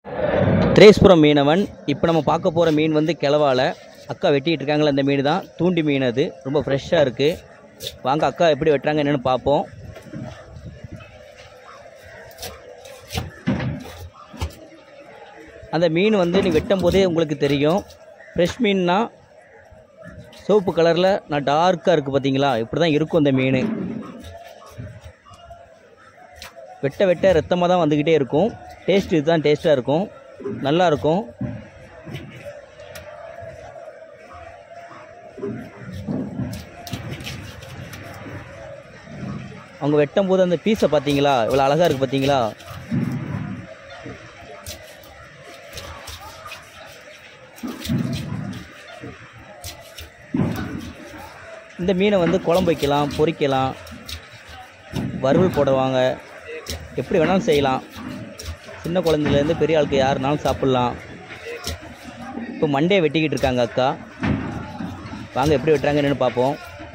திரேஸ்புரம் மீனவன் இப்போ நம்ம பார்க்க போகிற மீன் வந்து கிளவால அக்கா வெட்டிட்டு இருக்காங்களே அந்த மீன் தான் தூண்டி மீன் அது ரொம்ப ஃப்ரெஷ்ஷாக இருக்குது வாங்க அக்கா எப்படி வெட்டுறாங்க என்னென்னு பார்ப்போம் அந்த மீன் வந்து நீ வெட்டும் போதே உங்களுக்கு தெரியும் ஃப்ரெஷ் மீன்னா சிவப்பு கலரில் நான் டார்க்காக இருக்குது பார்த்தீங்களா இப்படி தான் இருக்கும் அந்த மீன் வெட்ட வெட்ட ரத்தமாக தான் வந்துக்கிட்டே இருக்கும் டேஸ்ட் இதுதான் டேஸ்ட்டாக இருக்கும் நல்லா இருக்கும் அவங்க வெட்டும் போது அந்த பீஸை பார்த்தீங்களா இவ்வளோ அழகாக இருக்குது பார்த்தீங்களா இந்த மீனை வந்து குழம்பு வைக்கலாம் பொரிக்கலாம் வறுவல் போடுவாங்க எப்படி வேணாலும் செய்யலாம் சின்ன குழந்தையிலேருந்து பெரிய ஆளுக்கு யாருனாலும் சாப்பிட்லாம் இப்போ மண்டே வெட்டிக்கிட்டு இருக்காங்க அக்கா வாங்க எப்படி வெட்டுறாங்கன்னு பார்ப்போம்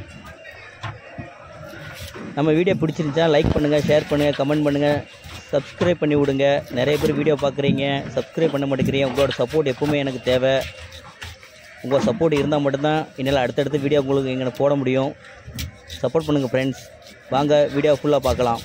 நம்ம வீடியோ பிடிச்சிருந்துச்சா லைக் பண்ணுங்கள் ஷேர் பண்ணுங்கள் கமெண்ட் பண்ணுங்கள் சப்ஸ்கிரைப் பண்ணி விடுங்க நிறைய பேர் வீடியோ பார்க்குறீங்க சப்ஸ்கிரைப் பண்ண மாட்டேங்கிறீங்க உங்களோட சப்போர்ட் எப்பவுமே எனக்கு தேவை உங்கள் சப்போர்ட் இருந்தால் மட்டும்தான் என்னால் அடுத்தடுத்த வீடியோ உங்களுக்கு எங்களை போட முடியும் சப்போர்ட் பண்ணுங்கள் ஃப்ரெண்ட்ஸ் வாங்க வீடியோ ஃபுல்லாக பார்க்கலாம்